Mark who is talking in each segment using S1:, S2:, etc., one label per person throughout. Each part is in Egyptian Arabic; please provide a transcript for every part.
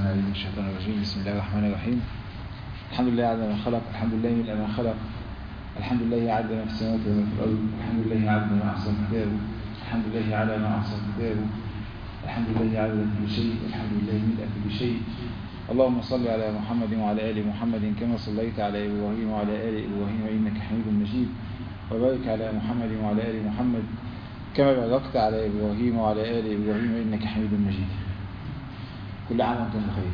S1: العليم من الشيطان الرجيم بسم الله الرحمن الرحيم الحمد لله عدد ما خلق الحمد لله من ما خلق الحمد لله عدد ما في السماوات وما في الأرض الحمد لله عدد ما أحصى كتابه الحمد لله على ما أحصى كتابه الحمد لله عدد كل شيء الحمد لله ملء كل شيء اللهم صل على محمد وعلى آل محمد كما صليت على إبراهيم وعلى آل إبراهيم إنك حميد مجيد وبارك على محمد وعلى آل محمد كما باركت على إبراهيم وعلى آل إبراهيم إنك حميد مجيد كل عام وانتم بخير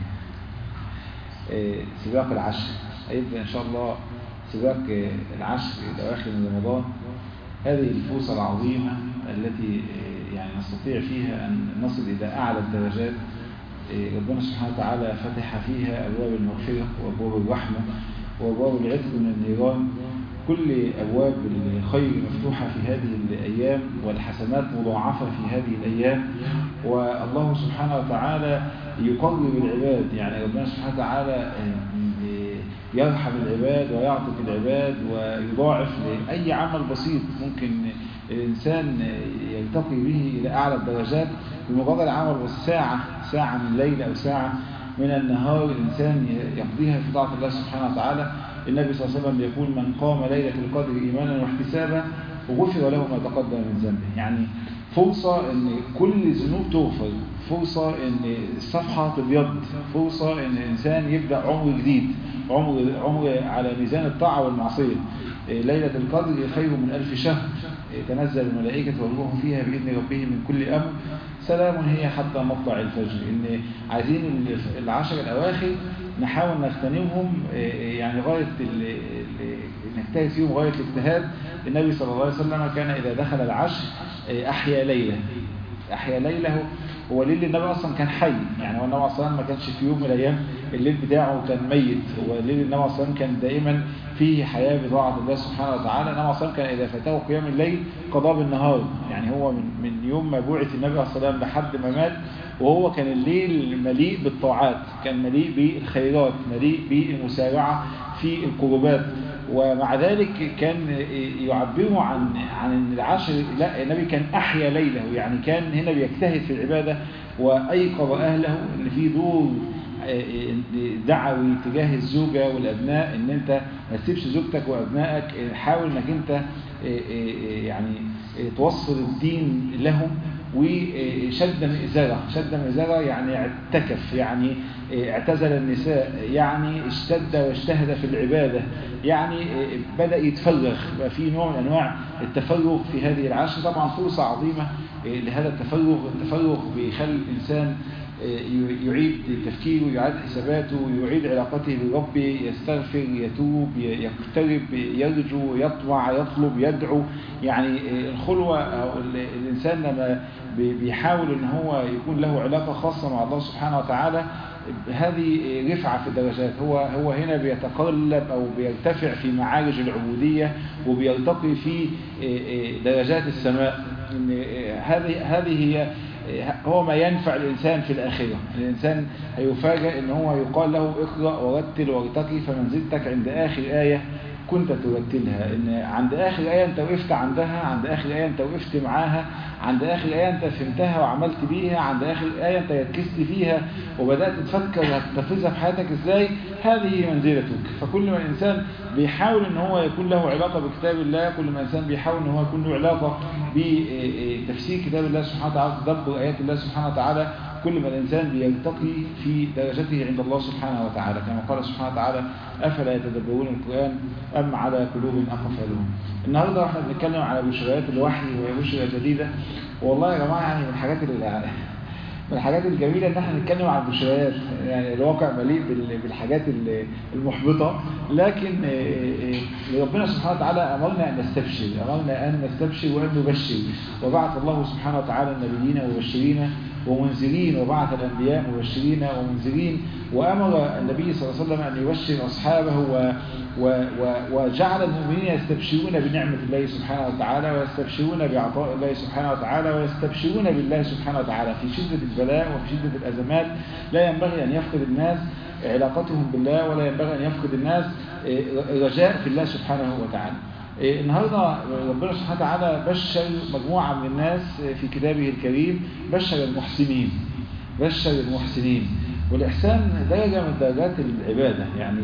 S1: سباق العشر هيبدأ إن شاء الله سباق العشر الأواخر من رمضان هذه الفرصة العظيمة التي يعني نستطيع فيها أن نصل إلى أعلى الدرجات ربنا سبحانه وتعالى فتح فيها أبواب المغفرة وأبواب الرحمة وأبواب العتق من النيران كل أبواب الخير مفتوحة في هذه الأيام والحسنات مضاعفة في هذه الأيام والله سبحانه وتعالى يقرب العباد يعني ربنا سبحانه وتعالى يرحم العباد ويعطف العباد ويضاعف لأي عمل بسيط ممكن الإنسان يلتقي به إلى أعلى الدرجات بمجرد عمل بس ساعة ساعة من الليل أو ساعة من النهار الإنسان يقضيها في طاعة الله سبحانه وتعالى النبي صلى الله عليه وسلم يقول من قام ليلة القدر إيمانا واحتسابا غفر له ما تقدم من ذنبه يعني فرصة ان كل ذنوب تغفر فرصة ان الصفحة تبيض فرصة ان الانسان يبدأ عمر جديد عمر, عمر على ميزان الطاعة والمعصية ليلة القدر خير من ألف شهر تنزل الملائكة والروح فيها بإذن ربهم من كل أمر سلام هي حتى مطلع الفجر إن عايزين العشر الأواخر نحاول نغتنمهم يعني غاية نجتهد فيهم غاية الاجتهاد النبي صلى الله عليه وسلم كان إذا دخل العشر أحيا ليلة أحيا ليله هو ليل النبي أصلا كان حي يعني هو النبي أصلا ما كانش في يوم من الأيام الليل بتاعه كان ميت هو ليل النبي أصلا كان دائما فيه حياة بطاعة الله سبحانه وتعالى النبي أصلا كان إذا فاته قيام الليل قضاء بالنهار يعني هو من, من يوم ما بعث النبي صلى الله عليه وسلم لحد ما مات وهو كان الليل مليء بالطاعات كان مليء بالخيرات مليء بالمسارعة في القربات ومع ذلك كان يعبروا عن عن العشر لا النبي كان أحيا ليله يعني كان هنا بيجتهد في العبادة وأيقظ أهله إن في دور دعوي تجاه الزوجة والأبناء إن أنت ما تسيبش زوجتك وأبنائك حاول إنك أنت يعني توصل الدين لهم وشد مئزرة شد مئزرة يعني اعتكف يعني اعتزل النساء يعني اشتد واجتهد في العبادة يعني بدأ يتفرغ بقى في نوع من أنواع التفرغ في هذه العشر طبعا فرصة عظيمة لهذا التفرغ التفرغ بيخلي الإنسان يعيد تفكيره يعيد حساباته يعيد علاقته بربه يستغفر يتوب يقترب يرجو يطمع يطلب يدعو يعني الخلوة أو الإنسان لما بيحاول ان هو يكون له علاقة خاصة مع الله سبحانه وتعالى هذه رفعة في الدرجات هو هو هنا بيتقلب أو بيرتفع في معارج العبودية وبيرتقي في درجات السماء هذه هذه هي هو ما ينفع الإنسان في الآخرة الإنسان هيفاجأ ان هو يقال له اقرأ ورتل وارتقي فمنزلتك عند آخر آية كنت ترتلها ان عند آخر آية انت وقفت عندها عند آخر آية انت وقفت معاها عند آخر آية انت فهمتها وعملت بيها عند آخر آية انت ركزت فيها وبدأت تفكر هتنفذها في حياتك ازاي هذه منزلتك فكل ما الإنسان بيحاول ان هو يكون له علاقة بكتاب الله كل ما الإنسان بيحاول ان هو يكون له علاقة بتفسير كتاب الله سبحانه وتعالى تدبر آيات الله سبحانه وتعالى كل ما الإنسان بيرتقي في درجته عند الله سبحانه وتعالى كما قال سبحانه وتعالى أفلا يتدبرون القرآن أم على قلوب أقفلون النهاردة احنا بنتكلم على بشريات الوحي وهي بشرى جديدة والله يا جماعة يعني من الحاجات اللي من الحاجات الجميلة ان احنا نتكلم عن البشريات يعني الواقع مليء بالحاجات المحبطة لكن ربنا سبحانه وتعالى امرنا ان نستبشر امرنا ان نستبشر وان نبشر وبعث الله سبحانه وتعالى النبيين مبشرين ومنذرين وبعث الأنبياء مبشرين ومنذرين وأمر النبي صلى الله عليه وسلم أن يبشر أصحابه و و و وجعل المؤمنين يستبشرون بنعمة الله سبحانه وتعالى ويستبشرون بعطاء الله سبحانه وتعالى ويستبشرون بالله سبحانه وتعالى في شدة البلاء وفي شدة الأزمات لا ينبغي أن يفقد الناس علاقتهم بالله ولا ينبغي أن يفقد الناس رجاء في الله سبحانه وتعالى النهاردة ربنا سبحانه وتعالى بشر مجموعة من الناس في كتابه الكريم بشر المحسنين بشر المحسنين والإحسان درجة من درجات العبادة يعني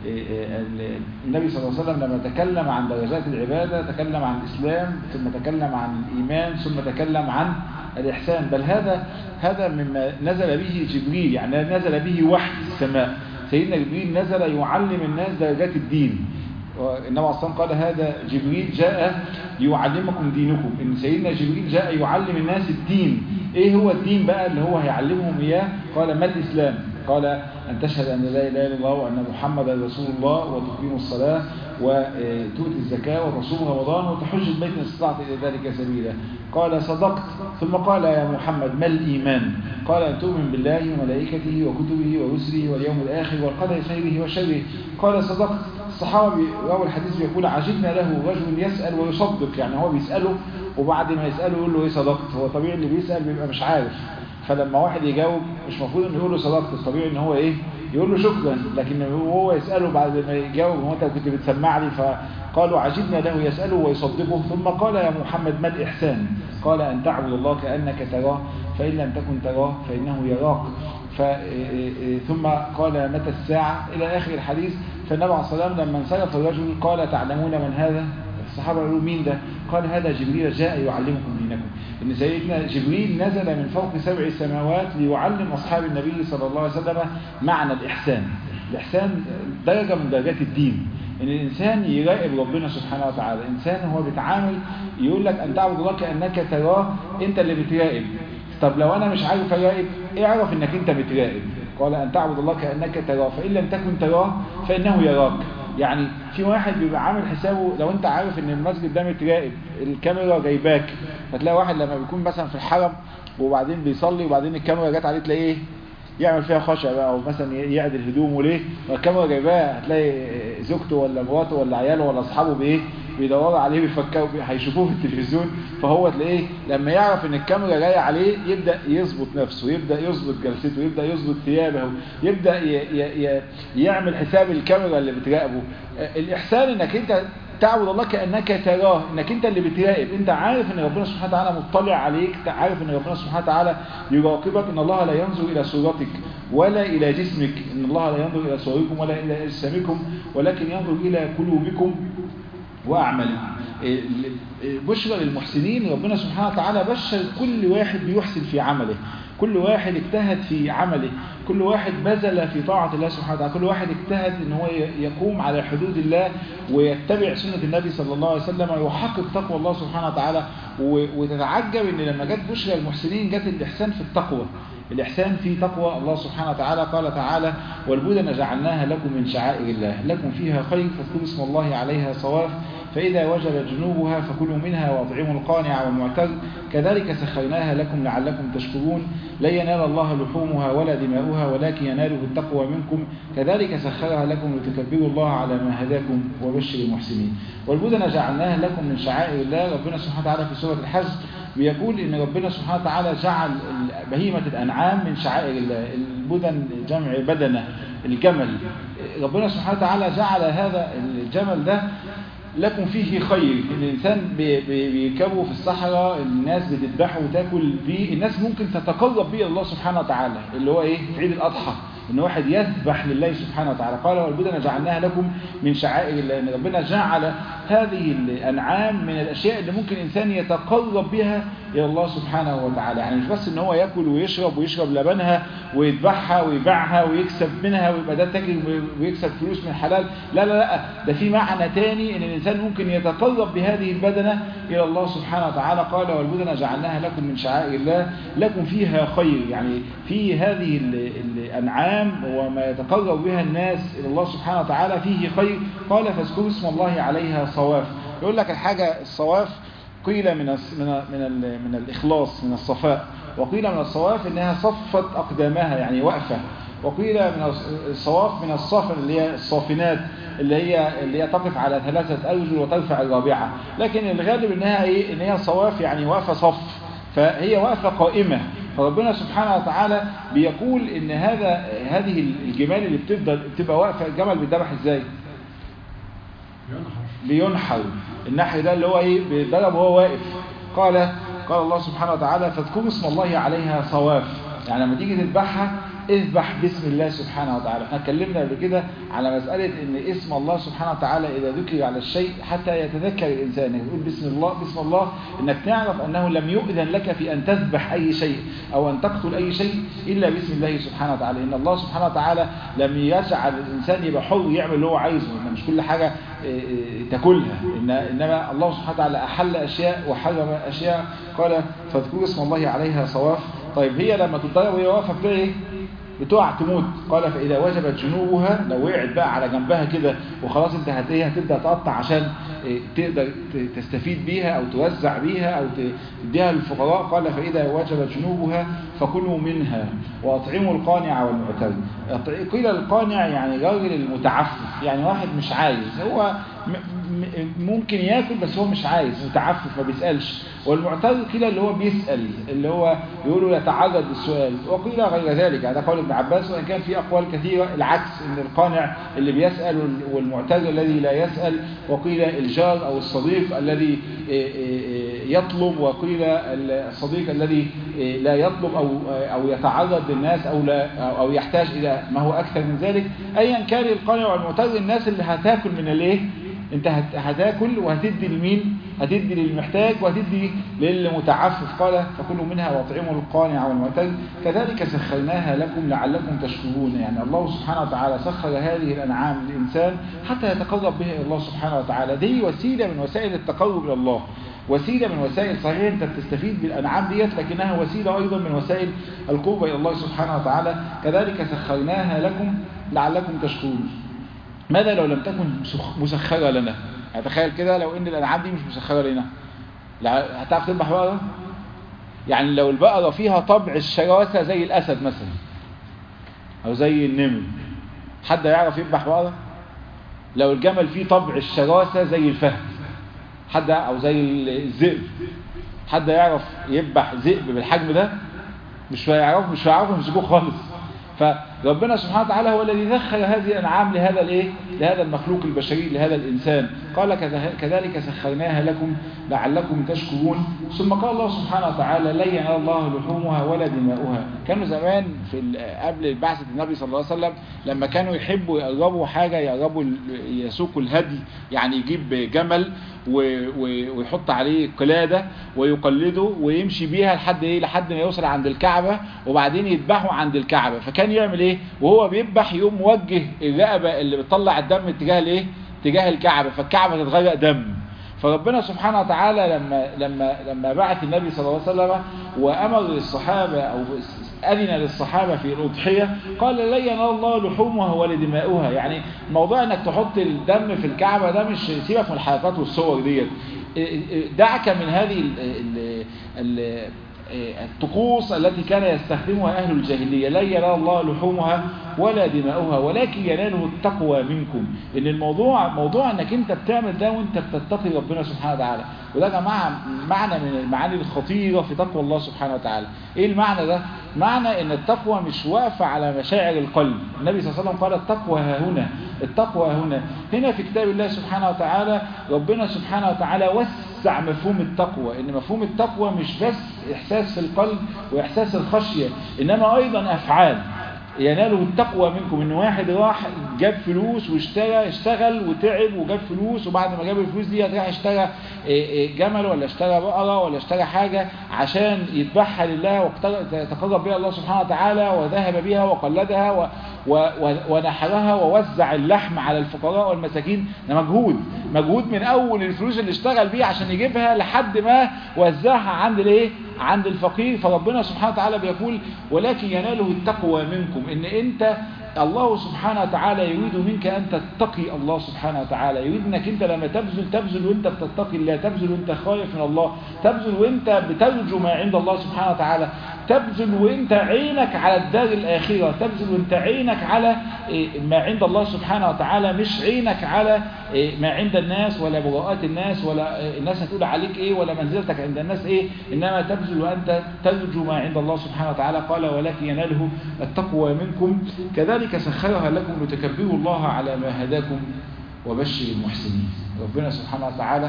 S1: النبي صلى الله عليه وسلم لما تكلم عن درجات العبادة تكلم عن الإسلام ثم تكلم عن الإيمان ثم تكلم عن الإحسان بل هذا هذا مما نزل به جبريل يعني نزل به وحي السماء سيدنا جبريل نزل يعلم الناس درجات الدين النبي عليه الصلاة قال هذا جبريل جاء ليعلمكم دينكم إن سيدنا جبريل جاء يعلم الناس الدين إيه هو الدين بقى اللي هو هيعلمهم إياه قال ما الإسلام قال أن تشهد أن لا إله إلا الله وأن محمدا رسول الله وتقيم الصلاة وتؤتي الزكاة وتصوم رمضان وتحج البيت إن استطعت إلى ذلك سبيلا قال صدقت ثم قال يا محمد ما الإيمان قال أن تؤمن بالله وملائكته وكتبه ورسله واليوم الآخر والقدر خيره وشره قال صدقت الصحابة روى الحديث بيقول عجبنا له رجل يسأل ويصدق يعني هو بيسأله وبعد ما يسأله يقول له ايه صدقت هو طبيعي اللي بيسأل بيبقى مش عارف فلما واحد يجاوب مش مفروض انه يقول له صدقت الطبيعي ان هو ايه يقول له شكرا لكن هو يسأله بعد ما يجاوب هو انت كنت بتسمع لي فقالوا عجبنا له يسأله ويصدقه ثم قال يا محمد ما الإحسان قال أن تعبد الله كأنك تراه فإن لم تكن تراه فإنه يراك ف... ثم قال متى الساعة إلى آخر الحديث فالنبي عليه الصلاة والسلام لما انصرف الرجل قال تعلمون من هذا الصحابة قالوا مين ده قال هذا جبريل جاء يعلمكم دينكم إن سيدنا جبريل نزل من فوق سبع سماوات ليعلم أصحاب النبي صلى الله عليه وسلم معنى الإحسان الإحسان درجة من درجات الدين ان الانسان يراقب ربنا سبحانه وتعالى الانسان هو بيتعامل يقول لك ان تعبد الله كانك تراه انت اللي بتراقب طب لو انا مش عارف اراقب اعرف انك انت بتراقب قال ان تعبد الله كانك تراه فان لم تكن تراه فانه يراك يعني في واحد بيبقى عامل حسابه لو انت عارف ان المسجد ده متراقب الكاميرا جايباك فتلاقي واحد لما بيكون مثلا في الحرم وبعدين بيصلي وبعدين الكاميرا جت عليه تلاقيه ايه يعمل فيها خشع بقى او مثلا يعدل هدومه ليه والكاميرا جايباه هتلاقي زوجته ولا مراته ولا عياله ولا اصحابه بايه بيدوروا عليه بيفكروا هيشوفوه في التلفزيون فهو تلاقيه لما يعرف ان الكاميرا جايه عليه يبدا يظبط نفسه يبدا يظبط جلسته يبدا يظبط ثيابه يبدا ي ي ي يعمل حساب الكاميرا اللي بتراقبه الاحسان انك انت تعبد الله كأنك تراه انك انت اللي بتراقب انت عارف ان ربنا سبحانه وتعالى مطلع عليك عارف ان ربنا سبحانه وتعالى يراقبك ان الله لا ينظر الى صورتك ولا الى جسمك ان الله لا ينظر الى صوركم ولا الى اجسامكم ولكن ينظر الى قلوبكم واعمالكم بشرى للمحسنين ربنا سبحانه وتعالى بشر كل واحد بيحسن في عمله كل واحد اجتهد في عمله كل واحد بذل في طاعة الله سبحانه وتعالى كل واحد اجتهد ان هو يقوم على حدود الله ويتبع سنة النبي صلى الله عليه وسلم ويحقق تقوى الله سبحانه وتعالى وتتعجب ان لما جت بشرى المحسنين جت الإحسان في التقوى الإحسان في تقوى الله سبحانه وتعالى قال تعالى والبدن جعلناها لكم من شعائر الله لكم فيها خير فاذكروا اسم الله عليها صواف فإذا وجب جنوبها فكلوا منها وأطعموا القانع والمعتر كذلك سخرناها لكم لعلكم تشكرون لا ينال الله لحومها ولا دماؤها ولكن يناله التقوى منكم كذلك سخرها لكم لتكبروا الله على ما هداكم وبشر المحسنين والبدن جعلناها لكم من شعائر الله ربنا سبحانه وتعالى في سورة الحج بيقول ان ربنا سبحانه وتعالى جعل بهيمة الأنعام من شعائر الله البدن جمع بدنة الجمل ربنا سبحانه وتعالى جعل هذا الجمل ده لكم فيه خير الإنسان بيركبه في الصحراء الناس بتذبحه وتاكل بيه الناس ممكن تتقرب بيه الله سبحانه وتعالى اللي هو ايه في عيد الأضحى ان واحد يذبح لله سبحانه وتعالى قال والبدن جعلناها لكم من شعائر الله ان ربنا جعل هذه الانعام من الاشياء اللي ممكن انسان يتقرب بها الى الله سبحانه وتعالى يعني مش بس ان هو ياكل ويشرب ويشرب لبنها ويذبحها ويبيعها ويكسب منها ويبقى ده تاجر ويكسب فلوس من حلال لا لا لا ده في معنى تاني ان الانسان ممكن يتقرب بهذه البدنه الى الله سبحانه وتعالى قال والبدن جعلناها لكم من شعائر الله لكم فيها خير يعني في هذه الانعام وما يتقرب بها الناس إلى الله سبحانه وتعالى فيه خير قال فاذكروا اسم الله عليها صواف يقول لك الحاجة الصواف قيل من من من, من الإخلاص من الصفاء وقيل من الصواف إنها صفت أقدامها يعني واقفة وقيل من الصواف من الصافن اللي هي الصافنات اللي هي اللي هي تقف على ثلاثة أرجل وترفع الرابعة لكن الغالب إنها إيه إن هي صواف يعني واقفة صف فهي واقفة قائمة فربنا سبحانه وتعالى بيقول ان هذا هذه الجمال اللي بتفضل بتبقى واقفه الجمل بيتذبح ازاي بينحر النحر ده اللي هو ايه بيتضرب وهو واقف قال قال الله سبحانه وتعالى فاذكروا اسم الله عليها صواف يعني لما تيجي تذبحها اذبح باسم الله سبحانه وتعالى احنا اتكلمنا قبل كده على مسألة ان اسم الله سبحانه وتعالى اذا ذكر على الشيء حتى يتذكر الانسان انك تقول بسم الله بسم الله انك تعرف انه لم يؤذن لك في ان تذبح اي شيء او ان تقتل اي شيء الا باسم الله سبحانه وتعالى ان الله سبحانه وتعالى لم يجعل الانسان يبقى حر يعمل اللي هو عايزه إن مش كل حاجة تاكلها إن انما الله سبحانه وتعالى احل اشياء وحرم اشياء قال فاذكروا اسم الله عليها صواف طيب هي لما تتضرب وهي واقفه بتاع ايه بتقع تموت قال فإذا وجبت جنوبها لو وقعت بقى على جنبها كده وخلاص انت هتيه هتبدأ تقطع عشان تقدر تستفيد بيها أو توزع بيها أو تديها للفقراء قال فإذا وجبت جنوبها فكلوا منها وأطعموا القانع والمعتر قيل القانع يعني راجل المتعفف يعني واحد مش عايز هو ممكن ياكل بس هو مش عايز متعفف ما بيسألش والمعترض قيل اللي هو بيسأل اللي هو يقولوا يتعرض للسؤال وقيل غير ذلك هذا قول ابن عباس وإن كان في أقوال كثيرة العكس ان القانع اللي بيسأل والمعترض الذي لا يسأل وقيل الجار أو الصديق الذي يطلب وقيل الصديق الذي لا يطلب أو أو يتعرض للناس أو لا أو يحتاج إلى ما هو أكثر من ذلك أيا كان القانع والمعترض الناس اللي هتاكل من الايه انت هتاكل وهتدي لمين هتدي للمحتاج وهتدي للمتعفف قال فكلوا منها واطعموا القانع والمعتد كذلك سخرناها لكم لعلكم تشكرون يعني الله سبحانه وتعالى سخر هذه الأنعام للإنسان حتى يتقرب بها الله سبحانه وتعالى دي وسيلة من وسائل التقرب إلى الله وسيلة من وسائل صحيح انت بتستفيد بالأنعام ديت لكنها وسيلة أيضا من وسائل القرب إلى الله سبحانه وتعالى كذلك سخرناها لكم لعلكم تشكرون ماذا لو لم تكن مسخرة لنا يعني تخيل كده لو ان الانعام دي مش مسخرة لنا هتعرف تذبح بقرة يعني لو البقرة فيها طبع الشراسة زي الاسد مثلا او زي النمر حد يعرف يذبح بقرة لو الجمل فيه طبع الشراسة زي الفهد حد او زي الذئب حد يعرف يذبح ذئب بالحجم ده مش هيعرف مش هيعرفوا يمسكوه خالص فربنا سبحانه وتعالى هو الذي دخل هذه الأنعام لهذا الايه لهذا المخلوق البشري لهذا الإنسان قال كذلك سخرناها لكم لعلكم تشكرون ثم قال الله سبحانه وتعالى لا ينال الله لحومها ولا دماؤها كانوا زمان في قبل بعثة النبي صلى الله عليه وسلم لما كانوا يحبوا يقربوا حاجة يقربوا يسوقوا الهدي يعني يجيب جمل ويحط عليه قلادة ويقلده ويمشي بيها لحد ايه لحد ما يوصل عند الكعبة وبعدين يذبحه عند الكعبة فكان يعمل ايه وهو بيذبح يقوم موجه الرقبة اللي بتطلع الدم اتجاه الايه اتجاه الكعبة فالكعبة تتغرق دم فربنا سبحانه وتعالى لما لما لما بعث النبي صلى الله عليه وسلم وامر الصحابه او اذن للصحابه في الاضحيه قال لا ينال الله لحومها ولا دماؤها يعني موضوع انك تحط الدم في الكعبه ده مش سيبك من الحلقات والصور ديت دعك من هذه ال ال ال الطقوس التي كان يستخدمها أهل الجاهلية لا ينال الله لحومها ولا دماؤها ولكن يناله التقوى منكم إن الموضوع موضوع أنك أنت بتعمل ده وأنت بتتقي ربنا سبحانه وتعالى وده جماعة معنى من المعاني الخطيرة في تقوى الله سبحانه وتعالى إيه المعنى ده؟ معنى أن التقوى مش واقفة على مشاعر القلب النبي صلى الله عليه وسلم قال التقوى ها هنا التقوى هنا هنا في كتاب الله سبحانه وتعالى ربنا سبحانه وتعالى وسع مفهوم التقوى ان مفهوم التقوى مش بس احساس في القلب واحساس الخشية انما ايضا افعال يناله التقوى منكم ان واحد راح جاب فلوس واشترى اشتغل وتعب وجاب فلوس وبعد ما جاب الفلوس دي راح اشترى جمل ولا اشترى بقرة ولا اشترى حاجة عشان يذبحها لله ويتقرب بها الله سبحانه وتعالى وذهب بها وقلدها و ونحرها ووزع اللحم على الفقراء والمساكين ده مجهود مجهود من اول الفلوس اللي اشتغل بيها عشان يجيبها لحد ما وزعها عند الايه عند الفقير فربنا سبحانه وتعالى بيقول ولكن يناله التقوى منكم ان انت الله سبحانه وتعالى يريد منك أن تتقي الله سبحانه وتعالى يريد أنك أنت لما تبذل تبذل وأنت بتتقي الله تبذل وأنت خايف من الله تبذل وأنت بترجو ما عند الله سبحانه وتعالى تبذل وأنت عينك على الدار الآخرة تبذل وأنت عينك على ما عند الله سبحانه وتعالى مش عينك على ما عند الناس ولا براءات الناس ولا الناس هتقول عليك إيه ولا منزلتك عند الناس إيه إنما تبذل وأنت ترجو ما عند الله سبحانه وتعالى قال ولكن يناله التقوى منكم كذلك كذلك سخرها لكم لتكبروا الله على ما هداكم وبشر المحسنين ربنا سبحانه وتعالى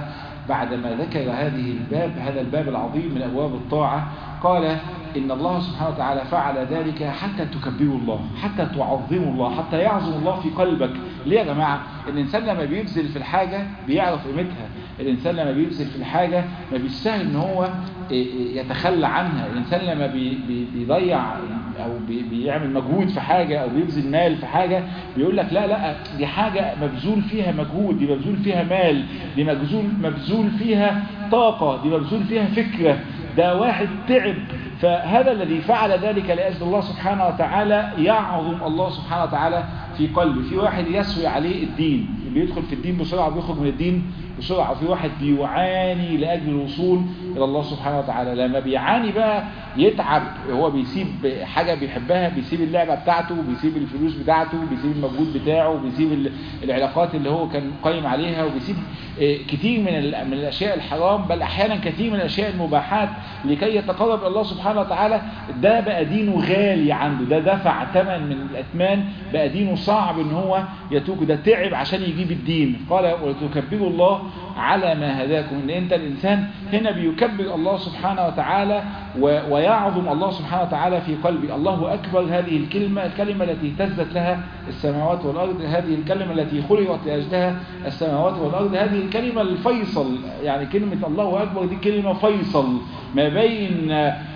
S1: بعدما ذكر هذه الباب هذا الباب العظيم من أبواب الطاعة قال إن الله سبحانه وتعالى فعل ذلك حتى تكبروا الله حتى تعظموا الله حتى يعظم الله في قلبك ليه يا جماعة الإنسان لما بيبذل في الحاجة بيعرف قيمتها الإنسان لما بيبذل في الحاجة ما بيستاهل إن هو يتخلى عنها الإنسان لما بي بي بيضيع أو بي بيعمل مجهود في حاجة أو بيبذل مال في حاجة بيقول لك لا لا دي حاجة مبذول فيها مجهود دي مبذول فيها مال دي مبذول مبذول فيها طاقة دي مبذول فيها فكرة ده واحد تعب فهذا الذي فعل ذلك لأجل الله سبحانه وتعالى يعظم الله سبحانه وتعالى في قلبه في واحد يسوي عليه الدين بيدخل في الدين بسرعة وبيخرج من الدين بسرعة وفي واحد بيعاني لأجل الوصول إلى الله سبحانه وتعالى لما بيعاني بقى يتعب هو بيسيب حاجة بيحبها بيسيب اللعبة بتاعته بيسيب الفلوس بتاعته بيسيب المجهود بتاعه بيسيب العلاقات اللي هو كان قايم عليها وبيسيب كتير من من الأشياء الحرام بل أحيانا كثير من الأشياء المباحات لكي يتقرب إلى الله سبحانه وتعالى ده بقى دينه غالي عنده ده دفع ثمن من الأثمان بقى دينه صعب ان هو يتوك ده تعب عشان يجيب الدين قال ولتكبروا الله على ما هداكم ان انت الانسان هنا بيكبر الله سبحانه وتعالى ويعظم الله سبحانه وتعالى في قلبه الله اكبر هذه الكلمة الكلمة التي اهتزت لها السماوات والارض هذه الكلمة التي خلقت لاجلها السماوات والارض هذه الكلمة الفيصل يعني كلمة الله اكبر دي كلمة فيصل ما بين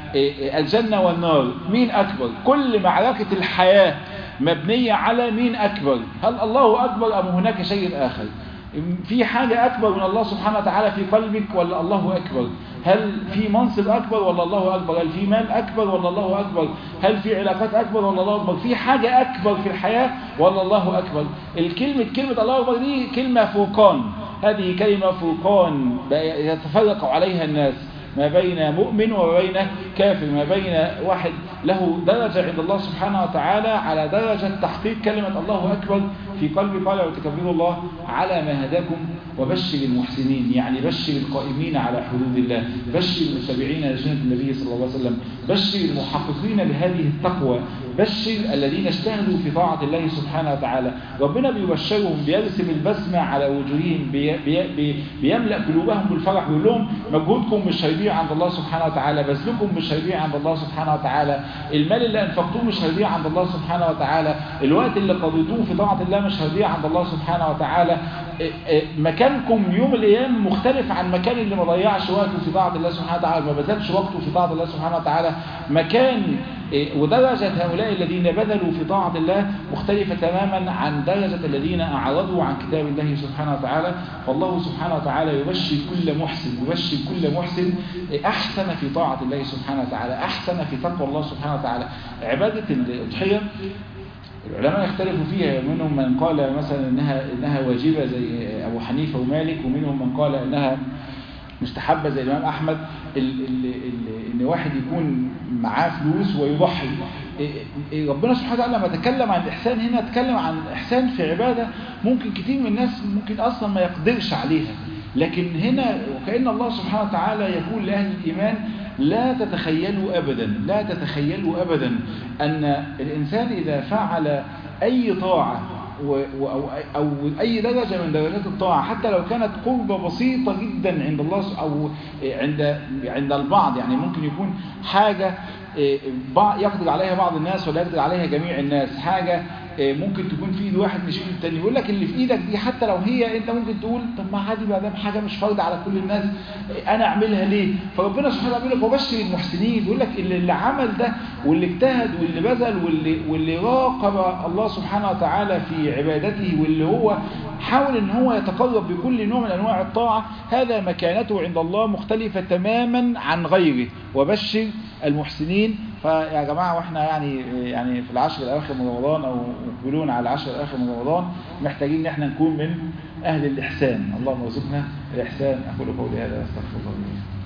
S1: الجنة والنار مين اكبر كل معركة الحياة مبنية على مين أكبر هل الله أكبر أم هناك شيء آخر في حاجة أكبر من الله سبحانه وتعالى في قلبك ولا الله أكبر هل في منصب أكبر ولا الله أكبر هل في مال أكبر ولا الله أكبر هل في علاقات أكبر ولا الله أكبر في حاجة أكبر في الحياة ولا الله أكبر الكلمة كلمة الله أكبر دي كلمة فرقان هذه كلمة فرقان يتفرق عليها الناس ما بين مؤمن وما بين كافر ما بين واحد له درجة عند الله سبحانه وتعالى على درجة تحقيق كلمة الله أكبر في قلب قال وتكبروا الله على ما هداكم وبشر المحسنين يعني بشر القائمين على حدود الله بشر المتبعين لسنة النبي صلى الله عليه وسلم بشر المحققين بهذه التقوى بشر الذين اجتهدوا في طاعة الله سبحانه وتعالى ربنا بيبشرهم بيرسم البسمة على وجوههم بي بي بي بيملأ قلوبهم بالفرح ويقول لهم مجهودكم مش هيضيع عند الله سبحانه وتعالى بذلكم مش هيضيع عند الله سبحانه وتعالى المال اللي أنفقتوه مش هيضيع عند الله سبحانه وتعالى الوقت اللي قضيتوه في طاعة الله مش هيضيع عند الله سبحانه وتعالى مكانكم يوم الأيام مختلف عن مكان اللي ما ضيعش وقته في طاعة الله سبحانه وتعالى ما بذلش وقته في طاعة الله سبحانه وتعالى مكان ودرجة هؤلاء الذين بذلوا في طاعة الله مختلفة تماما عن درجة الذين أعرضوا عن كتاب الله سبحانه وتعالى فالله سبحانه وتعالى يبشر كل محسن يبشر كل محسن أحسن في طاعة الله سبحانه وتعالى أحسن في تقوى الله سبحانه وتعالى عبادة الأضحية العلماء يختلفوا فيها منهم من قال مثلا إنها, إنها واجبة زي أبو حنيفة ومالك ومنهم من قال إنها مستحبة زي الإمام أحمد إن واحد يكون معاه فلوس ويضحي ربنا سبحانه وتعالى لما تكلم عن الإحسان هنا تكلم عن إحسان في عبادة ممكن كتير من الناس ممكن أصلا ما يقدرش عليها لكن هنا وكأن الله سبحانه وتعالى يقول لأهل الإيمان لا تتخيلوا أبدا لا تتخيلوا أبدا أن الإنسان إذا فعل أي طاعة أو, أو أي درجة من درجات الطاعة حتى لو كانت قربة بسيطة جدا عند الله أو عند عند البعض يعني ممكن يكون حاجة يقدر عليها بعض الناس ولا يقدر عليها جميع الناس حاجة ممكن تكون في ايد واحد مش ايد التاني يقول لك اللي في ايدك دي حتى لو هي انت ممكن تقول طب ما عادي بقى ده حاجه مش فرض على كل الناس انا اعملها ليه فربنا سبحانه وتعالى بيقول لك وبشر المحسنين بيقول لك اللي, اللي عمل ده واللي اجتهد واللي بذل واللي واللي راقب الله سبحانه وتعالى في عبادته واللي هو حاول ان هو يتقرب بكل نوع من انواع الطاعه هذا مكانته عند الله مختلفه تماما عن غيره وبشر المحسنين فيا جماعة واحنا يعني يعني في العشر الأواخر من رمضان أو مقبلون على العشر الأواخر من رمضان محتاجين ان احنا نكون من أهل الإحسان اللهم ارزقنا الإحسان أقول قولي هذا أستغفر الله